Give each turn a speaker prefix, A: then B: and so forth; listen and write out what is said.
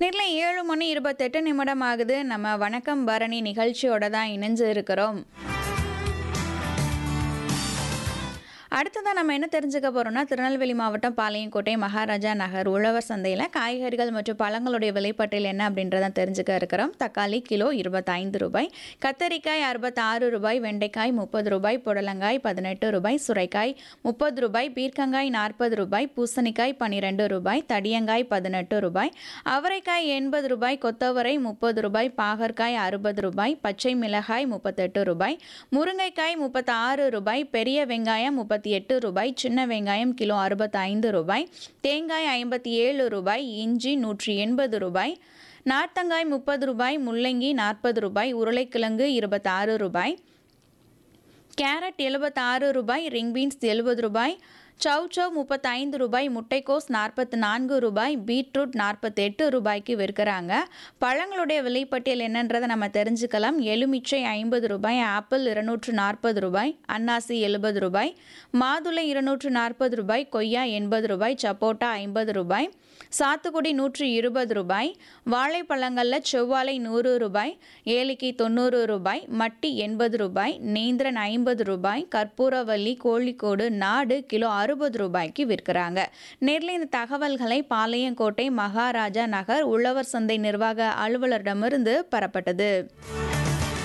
A: நேரில் ஏழு மணி இருபத்தெட்டு நிமிடம் ஆகுது நம்ம வணக்கம் பரணி நிகழ்ச்சியோட தான் இணைஞ்சு இருக்கிறோம் அடுத்ததான் நம்ம என்ன தெரிஞ்சுக்க போறோம்னா திருநெல்வேலி மாவட்டம் பாளையங்கோட்டை மகாராஜா நகர் உழவர் சந்தையில் காய்கறிகள் மற்றும் பழங்களுடைய விலைப்பட்டியல் என்ன அப்படின்றத தெரிஞ்சுக்க இருக்கிறோம் தக்காளி கிலோ இருபத்தைந்து ரூபாய் கத்தரிக்காய் அறுபத்தாறு ரூபாய் வெண்டைக்காய் முப்பது ரூபாய் புடலங்காய் பதினெட்டு ரூபாய் சுரைக்காய் முப்பது ரூபாய் பீர்க்கங்காய் நாற்பது ரூபாய் பூசணிக்காய் பன்னிரெண்டு ரூபாய் தடியங்காய் பதினெட்டு ரூபாய் அவரைக்காய் எண்பது ரூபாய் கொத்தவரை முப்பது ரூபாய் பாகற்காய் அறுபது ரூபாய் பச்சை மிளகாய் முப்பத்தெட்டு ரூபாய் முருங்கைக்காய் முப்பத்தாறு ரூபாய் பெரிய வெங்காயம் முப்பத்தி எட்டு ரூபாய் சின்ன வெங்காயம் கிலோ அறுபத்தைந்து ரூபாய் தேங்காய் ஐம்பத்தி ஏழு ரூபாய் இஞ்சி நூற்றி எண்பது ரூபாய் நார்த்தங்காய் முப்பது ரூபாய் முள்ளங்கி நாற்பது ரூபாய் உருளைக்கிழங்கு இருபத்தாறு ரூபாய் கேரட் எழுபத்தாறு ரூபாய் ரிங் பீன்ஸ் எழுபது ரூபாய் சவ் சவ் முப்பத்தைந்து ரூபாய் முட்டைக்கோஸ் நாற்பத்தி நான்கு ரூபாய் பீட்ரூட் நாற்பத்தெட்டு ரூபாய்க்கு விற்கிறாங்க பழங்களுடைய விலைப்பட்டியல் என்னன்றதை நம்ம தெரிஞ்சுக்கலாம் எலுமிச்சை ஐம்பது ரூபாய் ஆப்பிள் இருநூற்று நாற்பது ரூபாய் அன்னாசி எழுபது ரூபாய் மாதுளை இருநூற்று நாற்பது ரூபாய் கொய்யா எண்பது ரூபாய் சப்போட்டா ஐம்பது ரூபாய் சாத்துக்குடி நூற்றி இருபது ரூபாய் வாழைப்பழங்களில் செவ்வாழை நூறு ரூபாய் ஏலிக்கி தொண்ணூறு ரூபாய் மட்டி எண்பது ரூபாய் நேந்திரன் ஐம்பது ரூபாய் கற்பூரவல்லி கோழிக்கோடு நாடு கிலோ அறுபது ரூபாய்க்கு விற்கிறாங்க நேரில் இந்த தகவல்களை பாளையங்கோட்டை மகாராஜா நகர் உழவர் சந்தை நிர்வாக அலுவலரிடமிருந்து பெறப்பட்டது